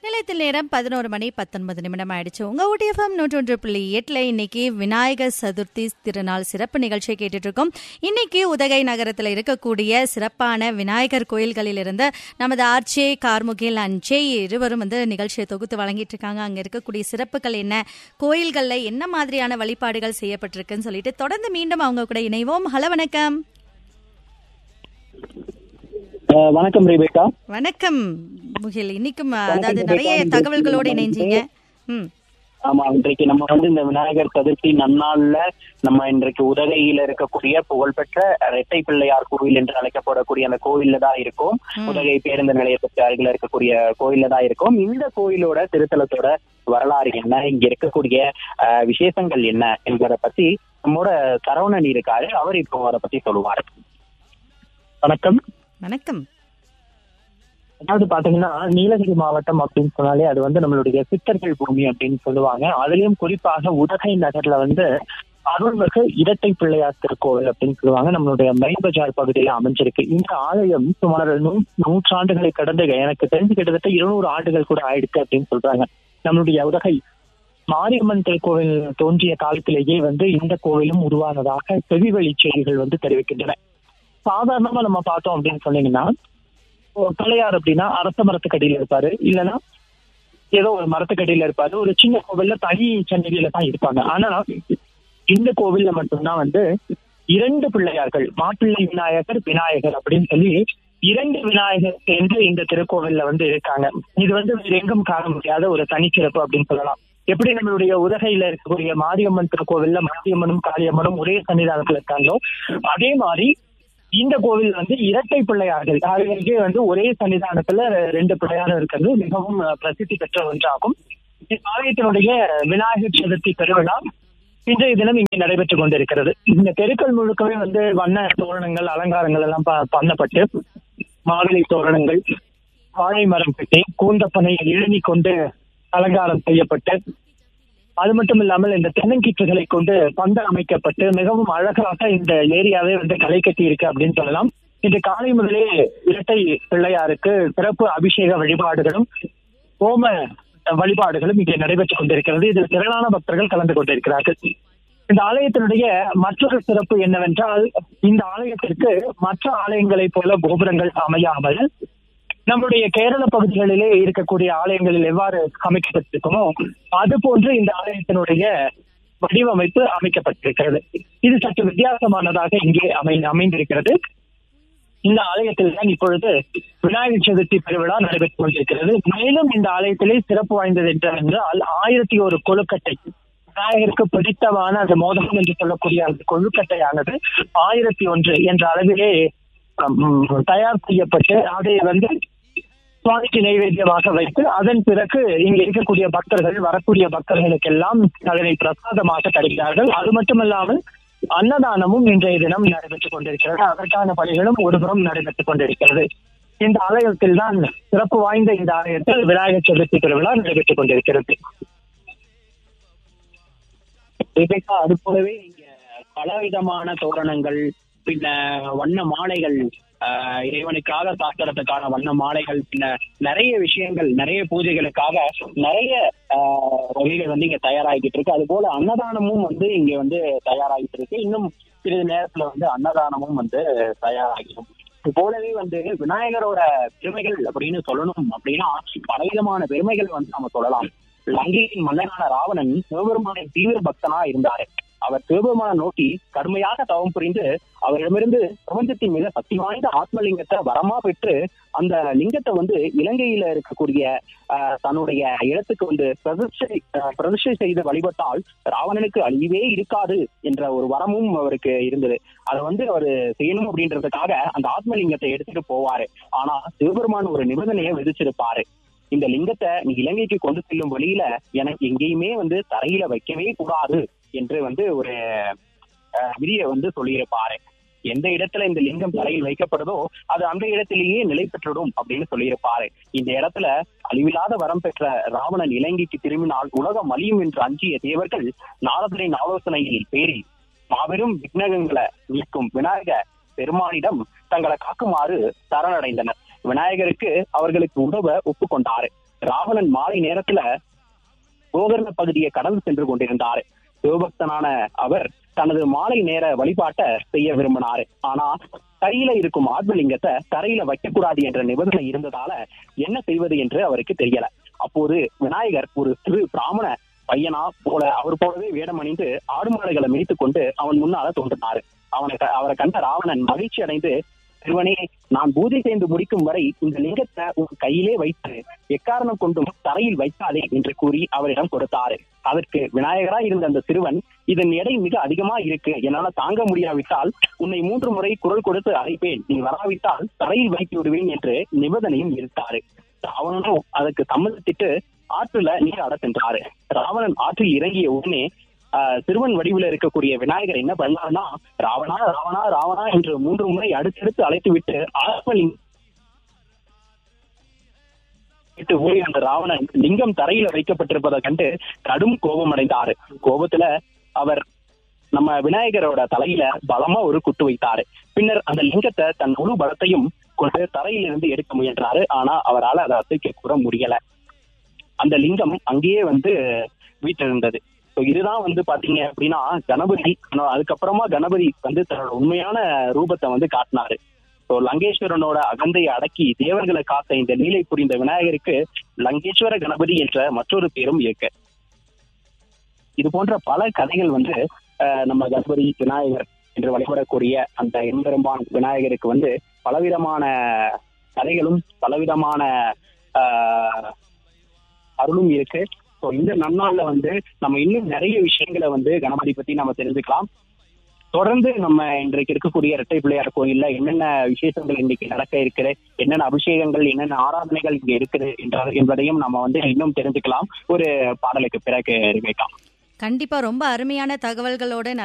நிலையத்தில் நேரம் பதினோரு மணி பத்தொன்பது நிமிடம் ஆயிடுச்சு உங்க ஊட்டிஎஃப்எம் நூற்றொன்று புள்ளி எட்டுல இன்னைக்கு விநாயகர் சதுர்த்தி திருநாள் சிறப்பு நிகழ்ச்சியை கேட்டுட்டு இருக்கோம் இன்னைக்கு உதகை நகரத்தில் இருக்கக்கூடிய சிறப்பான விநாயகர் கோயில்களிலிருந்து நமது ஆர்ச்சே கார்முகில் அஞ்சே இருவரும் வந்து நிகழ்ச்சியை தொகுத்து வழங்கிட்டு இருக்காங்க அங்க இருக்கக்கூடிய சிறப்புகள் என்ன கோயில்கள்ல என்ன மாதிரியான வழிபாடுகள் செய்யப்பட்டிருக்குன்னு சொல்லிட்டு தொடர்ந்து மீண்டும் அவங்க கூட இணைவோம் ஹலோ வணக்கம் அஹ் வணக்கம் ரேபேக்கா வணக்கம் முகில் இன்னைக்கும் அதாவது நிறைய தகவல்களோடு இணைஞ்சீங்க ம் ஆமா இன்றைக்கு நம்ம வந்து இந்த விநாயகர் சதுர்த்தி நன்னாள்ல நம்ம இன்றைக்கு உதகையில இருக்கக்கூடிய புகழ்பெற்ற இரட்டை பிள்ளையார் கோவில் என்று அழைக்கப்படக்கூடிய அந்த கோவில்ல தான் இருக்கோம் உதகை பேருந்து நிலையத்துக்கு அருகில இருக்கக்கூடிய கோயில்ல தான் இருக்கோம் இந்த கோயிலோட திருத்தலத்தோட வரலாறு என்ன இங்க இருக்கக்கூடிய அஹ், விசேஷங்கள் என்ன என்பதை பத்தி நம்மோட சரவணன் இருக்காரு அவர் இப்போ அதை பத்தி சொல்லுவாரு வணக்கம் வணக்கம் அதாவது பாத்தீங்கன்னா நீலகிரி மாவட்டம் அப்படின்னு சொன்னாலே அது வந்து நம்மளுடைய சித்தர்கள் பூமி அப்படின்னு சொல்லுவாங்க அதுலயும் குறிப்பாக உதகை நகர்ல வந்து அருள்மிகு இரட்டை பிள்ளையார் திருக்கோவில் அப்படின்னு சொல்லுவாங்க நம்மளுடைய மெயின் பஜார் பகுதியில அமைஞ்சிருக்கு இந்த ஆலயம் சுமார் நூ நூற்றாண்டுகளை கடந்து எனக்கு தெரிஞ்சு கிட்டத்தட்ட இருநூறு ஆண்டுகள் கூட ஆயிடுச்சு அப்படின்னு சொல்றாங்க நம்மளுடைய உதகை மாரியம்மன் திருக்கோவில் தோன்றிய காலத்திலேயே வந்து இந்த கோவிலும் உருவானதாக செவிவழி செய்திகள் வந்து தெரிவிக்கின்றன சாதாரணமா நம்ம பார்த்தோம் அப்படின்னு சொன்னீங்கன்னா ஒரு பிள்ளையார் அப்படின்னா அரச மரத்துக்கடியில இருப்பாரு இல்லைன்னா ஏதோ ஒரு மரத்துக்கடியில இருப்பாரு ஒரு சின்ன கோவில்ல தனி சன்னதியில தான் இருப்பாங்க ஆனா இந்த கோவில்ல மட்டும்தான் வந்து இரண்டு பிள்ளையார்கள் மாப்பிள்ளை விநாயகர் விநாயகர் அப்படின்னு சொல்லி இரண்டு விநாயகர் சேர்ந்து இந்த திருக்கோவில்ல வந்து இருக்காங்க இது வந்து வேற எங்கும் காண முடியாத ஒரு தனிச்சிறப்பு அப்படின்னு சொல்லலாம் எப்படி நம்மளுடைய உதகையில இருக்கக்கூடிய மாரியம்மன் திருக்கோவில்ல மாரியம்மனும் காளியம்மனும் ஒரே சன்னிதானத்துல இருக்காங்களோ அதே மாதிரி இந்த கோவில் வந்து இரட்டை பிள்ளையார்கள் ஆகியோருக்கே வந்து ஒரே சன்னிதானத்துல ரெண்டு பிள்ளையாரும் இருக்கிறது மிகவும் அஹ், பிரசித்தி பெற்ற ஒன்றாகும் இந்த ஆலயத்தினுடைய விநாயகர் சதுர்த்தி பெருவிழா இன்றைய தினம் இங்கே நடைபெற்றுக் கொண்டிருக்கிறது இந்த தெருக்கள் முழுக்கவே வந்து வண்ண தோரணங்கள் அலங்காரங்கள் எல்லாம் ப- பண்ணப்பட்டு மாவிலை தோரணங்கள் வாழை மரம் கட்டி கூந்தப்பனை எழுதி கொண்டு அலங்காரம் செய்யப்பட்டு அது மட்டும் இல்லாமல் இந்த தென்னங்கீற்றுகளை கொண்டு பந்தல் அமைக்கப்பட்டு மிகவும் அழகாக இந்த ஏரியாவே வந்து களை கட்டி இருக்கு அப்படின்னு சொல்லலாம் இன்று காலை முதலே இரட்டை பிள்ளையாருக்கு சிறப்பு அபிஷேக வழிபாடுகளும் ஹோம வழிபாடுகளும் இங்கே நடைபெற்றுக் கொண்டிருக்கிறது இதில் திரளான பக்தர்கள் கலந்து கொண்டிருக்கிறார்கள் இந்த ஆலயத்தினுடைய மற்றொரு சிறப்பு என்னவென்றால் இந்த ஆலயத்திற்கு மற்ற ஆலயங்களைப் போல கோபுரங்கள் அமையாமல் நம்முடைய கேரள பகுதிகளிலே இருக்கக்கூடிய ஆலயங்களில் எவ்வாறு அமைக்கப்பட்டிருக்குமோ அது போன்று இந்த ஆலயத்தினுடைய வடிவமைப்பு அமைக்கப்பட்டிருக்கிறது இது சற்று வித்தியாசமானதாக இங்கே அமை அமைந்திருக்கிறது இந்த ஆலயத்தில் தான் இப்பொழுது விநாயகர் சதுர்த்தி பெருவிழா நடைபெற்றுக் கொண்டிருக்கிறது மேலும் இந்த ஆலயத்திலே சிறப்பு வாய்ந்தது என்றால் ஆயிரத்தி ஒரு கொழுக்கட்டை விநாயகருக்கு பிடித்தமான அந்த மோதகம் என்று சொல்லக்கூடிய அந்த கொழுக்கட்டையானது ஆயிரத்தி ஒன்று என்ற அளவிலே ஹம், தயார் செய்யப்பட்டு அதை வந்து சுவாமிக்கு நைவேத்தியமாக வைத்து அதன் பிறகு இங்க இருக்கக்கூடிய பக்தர்கள் வரக்கூடிய பக்தர்களுக்கெல்லாம் அதனை பிரசாதமாக தருகிறார்கள் அது மட்டுமல்லாமல் அன்னதானமும் இன்றைய தினம் நடைபெற்றுக் கொண்டிருக்கிறது அதற்கான பணிகளும் ஒருபுறம் நடைபெற்றுக் கொண்டிருக்கிறது இந்த ஆலயத்தில் தான் சிறப்பு வாய்ந்த இந்த ஆலயத்தில் விநாயகர் சதுர்த்தி திருவிழா நடைபெற்றுக் கொண்டிருக்கிறது ரிபேக்கா, அது போலவே இங்க பலவிதமான தோரணங்கள் பின்ன வண்ண மாலைகள் ஆஹ், இறைவனுக்காக சாஸ்திரத்துக்கான வண்ண மாலைகள் பின்ன நிறைய விஷயங்கள் நிறைய பூஜைகளுக்காக நிறைய ஆஹ், வகைகள் வந்து இங்க தயாராகிட்டு இருக்கு அது போல அன்னதானமும் வந்து இங்க வந்து தயாராகிட்டு இருக்கு இன்னும் சிறிது நேரத்துல வந்து அன்னதானமும் வந்து தயாராகிடும் இது போலவே வந்து விநாயகரோட பெருமைகள் அப்படின்னு சொல்லணும் அப்படின்னா பலவிதமான பெருமைகள் வந்து நம்ம சொல்லலாம் லங்கையின் மன்னனான ராவணன் சிவபெருமானின் தீவிர பக்தனா இருந்தாரு அவர் சிவபெருமானை நோக்கி கடுமையாக தவம் புரிந்து அவரிடமிருந்து பிரபஞ்சத்தின் மிக சக்தி வாய்ந்த ஆத்மலிங்கத்தை வரமா பெற்று அந்த லிங்கத்தை வந்து இலங்கையில இருக்கக்கூடிய ஆஹ், தன்னுடைய இடத்துக்கு வந்து பிரதிஷ்டை ஆஹ், பிரதிஷ்டை செய்து வழிபட்டால் ராவணனுக்கு அழிவே இருக்காது என்ற ஒரு வரமும் அவருக்கு இருந்தது அதை வந்து அவர் செய்யணும் அப்படின்றதுக்காக அந்த ஆத்மலிங்கத்தை எடுத்துட்டு போவாரு ஆனா சிவபெருமான் ஒரு நிபந்தனையை விதிச்சிருப்பாரு இந்த லிங்கத்தை நீ இலங்கைக்கு கொண்டு செல்லும் வழியில எனக்கு எங்கேயுமே வந்து தரையில வைக்கவே கூடாது என்று வந்து ஒரு அஹ், விதியை வந்து சொல்லியிருப்பாரு எந்த இடத்துல இந்த லிங்கம் தரையில் வைக்கப்படுதோ அது அந்த இடத்திலேயே நிலை பெற்றுடும் அப்படின்னு சொல்லியிருப்பாரு இந்த இடத்துல அழிவில்லாத வரம் பெற்ற ராவணன் இலங்கைக்கு திரும்பினால் உலகம் அழியும் என்று அஞ்சிய தேவர்கள் நாரதரின் ஆலோசனையில் பேரி மாபெரும் விக்னகங்களை நீக்கும் விநாயக பெருமானிடம் தங்களை காக்குமாறு சரணடைந்தனர் விநாயகருக்கு அவர்களுக்கு உதவ ஒப்புக்கொண்டாரு ராவணன் மாலை நேரத்துல கோகர்ண பகுதியை கடந்து சென்று கொண்டிருந்தாரு சிவபக்தனான அவர் தனது மாலை நேர வழிபாட்டை செய்ய விரும்பினாரு ஆனா கையில இருக்கும் ஆத்மலிங்கத்தை தரையில வைக்கக்கூடாது என்ற நிபந்தனை இருந்ததால என்ன செய்வது என்று அவருக்கு தெரியல அப்போது விநாயகர் ஒரு சிறு பிராமண பையனா போல அவர் போலவே வேடம் அணிந்து ஆடு மாடுகளை மேய்த்துக் கொண்டு அவன் முன்னால தோன்றினாரு அவனை க- அவரை கண்ட ராவணன் மகிழ்ச்சி அடைந்து சிறுவனே நான் பூஜை செய்து முடிக்கும் வரை இந்த லிங்கத்தை உன் கையிலே வைத்து எக்காரணம் கொண்டும் தரையில் வைக்காதே என்று கூறி அவரிடம் கொடுத்தாரு அதற்கு விநாயகரா இருந்த அந்த சிறுவன் இதன் எடை மிக அதிகமா இருக்கு என்னால தாங்க முடியாவிட்டால் உன்னை மூன்று முறை குரல் கொடுத்து அழைப்பேன் நீ வராவிட்டால் தரையில் வைத்து விடுவேன் என்று நிபந்தனையும் இருத்தாரு ராவணனும் அதற்கு சம்மதித்திட்டு ஆற்றுல நீராட சென்றாரு ராவணன் ஆற்றில் இறங்கிய உடனே ஆஹ், சிறுவன் வடிவில் இருக்கக்கூடிய விநாயகர் என்ன பண்ணாருன்னா ராவணா ராவணா ராவணா என்று மூன்று முறை அடுத்தடுத்து அழைத்து விட்டு ஆத்மலிங்க விட்டு ஓடி அந்த ராவணன் லிங்கம் தரையில வைக்கப்பட்டிருப்பதை கண்டு கடும் கோபம் அடைந்தாரு கோபத்துல அவர் நம்ம விநாயகரோட தலையில பலமா ஒரு குத்து வைத்தாரு பின்னர் அந்த லிங்கத்தை தன் முழு பலத்தையும் கொண்டு தரையிலிருந்து எடுக்க முயன்றாரு ஆனா அவரால் அதை அசைக்க கூட முடியல அந்த லிங்கம் அங்கேயே வந்து வீட்டிருந்தது So இதுதான் வந்து பாத்தீங்க அப்படின்னா கணபதி ஆனா அதுக்கப்புறமா கணபதி வந்து தன்னோட உண்மையான ரூபத்தை வந்து காட்டினாரு ஸோ லங்கேஸ்வரனோட அகந்தையை அடக்கி தேவர்களை காத்த இந்த லீலை புரிந்த விநாயகருக்கு லங்கேஸ்வர கணபதி என்ற மற்றொரு பேரும் இருக்கு இது போன்ற பல கதைகள் வந்து அஹ், நம்ம கணபதி விநாயகர் என்று வழிபடக்கூடிய அந்த எம்பெருமான் விநாயகருக்கு வந்து பலவிதமான கதைகளும் பலவிதமான ஆஹ், அருளும் இருக்கு ஸோ இந்த நன்னாள்ல வந்து நம்ம இன்னும் நிறைய விஷயங்களை வந்து கணபதி பத்தி நம்ம தெரிஞ்சுக்கலாம் தொடர்ந்து நம்ம இன்றைக்கு இருக்கக்கூடிய இரட்டை பிள்ளையார் கோயில்ல என்னென்ன விசேஷங்கள் இன்னைக்கு நடக்க இருக்குது என்னென்ன அபிஷேகங்கள் என்னென்ன ஆராதனைகள் இங்க இருக்குது என்ற என்பதையும் நம்ம வந்து இன்னும் தெரிஞ்சுக்கலாம் ஒரு பாடலுக்கு பிறகு ரிவேகா கண்டிப்பா ரொம்ப அருமையான தகவல்களோட